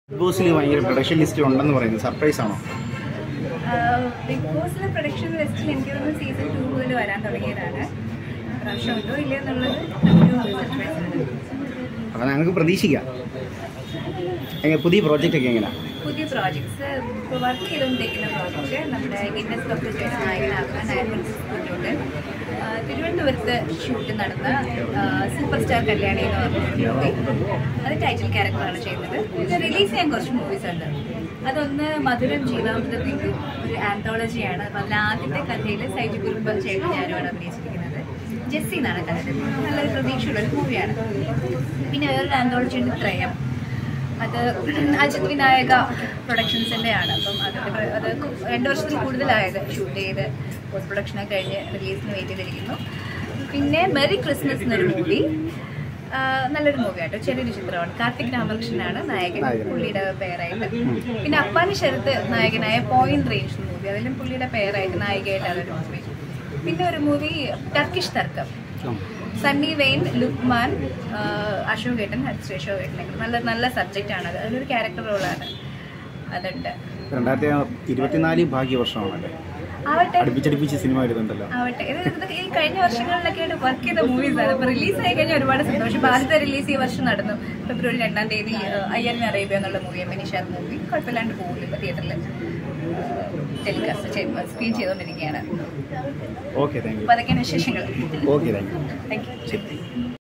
Big ബോസിൽ ഭയങ്കര production list ഉണ്ടെന്ന് പറയുന്നത് സർപ്രൈസ് ആണോ ബിഗ് ബോസിലെ പ്രൊഡക്ഷൻ ലിസ്റ്റിൽ എനിക്ക് തോന്നുന്നു സീസൺ ടു മുതൽ വരാൻ തുടങ്ങിയതാണ് പ്രാവശ്യം ഉണ്ടോ ഇല്ല എന്നുള്ളത് ഒരു സർപ്രൈസ് ആണ് അപ്പം ഞങ്ങൾക്ക് പ്രതീക്ഷിക്കാം എങ്ങനെ പുതിയ പ്രോജക്റ്റ് ഒക്കെ എങ്ങനെയാണ് പുതിയ പ്രോജക്ട്സ് ഇപ്പോൾ വർക്ക് ചെയ്തുകൊണ്ടിരിക്കുന്ന പ്രോജക്റ്റ് നമ്മുടെ ഗിന്നസ് ഡോക്ടർ ചെയ്ത നായകനാകുന്ന നയൻ മന്ത്സ് തൊട്ട് തിരുവനന്തപുരത്ത് ഷൂട്ട് നടന്ന സൂപ്പർ സ്റ്റാർ കല്യാണി എന്ന് പറഞ്ഞ മൂവി അത് ടൈറ്റിൽ ക്യാരക്ടറാണ് ചെയ്യുന്നത് ഇത് റിലീസ് ചെയ്യാൻ കുറച്ച് മൂവീസ് ഉണ്ട് അതൊന്ന് മധുരം ജീവാമൃത ബിന്ദു ഒരു ആന്തോളജിയാണ് അപ്പം അതിൽ ആദ്യത്തെ കഥയിൽ സൈജു കുറുമ്പ് ചേട്ടൻ ഞാനുമാണ് അഭിനയിച്ചിരിക്കുന്നത് ജെസ്സി എന്നാണ് കഥ നല്ലൊരു പ്രതീക്ഷയുള്ള ഒരു മൂവിയാണ് പിന്നെ വേറൊരു ആന്തോളജി ഉണ്ട് ത്രയം അത് അജിത് വിനായക പ്രൊഡക്ഷൻസിൻ്റെ ആണ് അപ്പം അതിൻ്റെ പ്ര- അത് രണ്ട് വർഷത്തിൽ കൂടുതലായത് ഷൂട്ട് ചെയ്ത് പോസ്റ്റ് പ്രൊഡക്ഷനൊക്കെ കഴിഞ്ഞ് റിലീസിന് വെയിറ്റ് ചെയ്തിരിക്കുന്നു പിന്നെ മെറി ക്രിസ്മസ് എന്നൊരു മൂവി നല്ലൊരു മൂവി ആട്ടോ ചെറിയൊരു ചിത്രമാണ് കാർത്തിക് രാമകൃഷ്ണനാണ് നായകൻ നായകൻ. പുള്ളിയുടെ പേരായിട്ട് പിന്നെ അപ്പാനി ശരത്ത് നായകനായ പോയിന്റ് റേഞ്ച് മൂവി അതിലും പുള്ളിയുടെ പേരായിട്ട് നായികയായിട്ടാണ് ഒരു മൂവി പിന്നെ ഒരു മൂവി ടർക്കിഷ് തർക്കം സണ്ണി വെയിൻ ലുക്മാൻ അശോക് ഏട്ടൻ ഹരിശ്രീ അശോക് ഏട്ടനൊക്കെ നല്ല നല്ല സബ്ജക്റ്റ് ആണ് അത് അതിലൊരു ക്യാരക്ടർ റോളാണ് അതുണ്ട് രണ്ടായിരത്തി ഇരുപത്തിനാല് ഭാഗ്യവർഷമാണല്ലേ ആവട്ടെ അടുപ്പിച്ചടുപ്പിച്ച് സിനിമ വരുന്നുണ്ടല്ലോ ആവട്ടെ ഇത് ഇതൊക്കെ ഈ കഴിഞ്ഞ വർഷങ്ങളിലൊക്കെ ആയിട്ട് വർക്ക് ചെയ്ത മൂവീസ് ആണ് ഇപ്പൊ റിലീസ് ആയി കഴിഞ്ഞാൽ ഒരുപാട് സന്തോഷം ആദ്യത്തെ റിലീസ് ഈ വർഷം നടന്നു ഫെബ്രുവരി രണ്ടാം തീയതി അയ്യറിന് അറേബ്യ എന്നുള്ള മൂവി മിനിഷാദ് മൂവി കുഴപ്പമില്ലാണ്ട് പോകുന്നു ഇപ്പൊ തിയേറ്ററിൽ ടെലികാസ്റ്റ് സ്ക്രീൻ ചെയ്തുകൊണ്ടിരിക്കുകയാണ് ഓക്കെ താങ്ക് യു അപ്പൊ അതൊക്കെയാണ് വിശേഷങ്ങൾ okay thank you thank U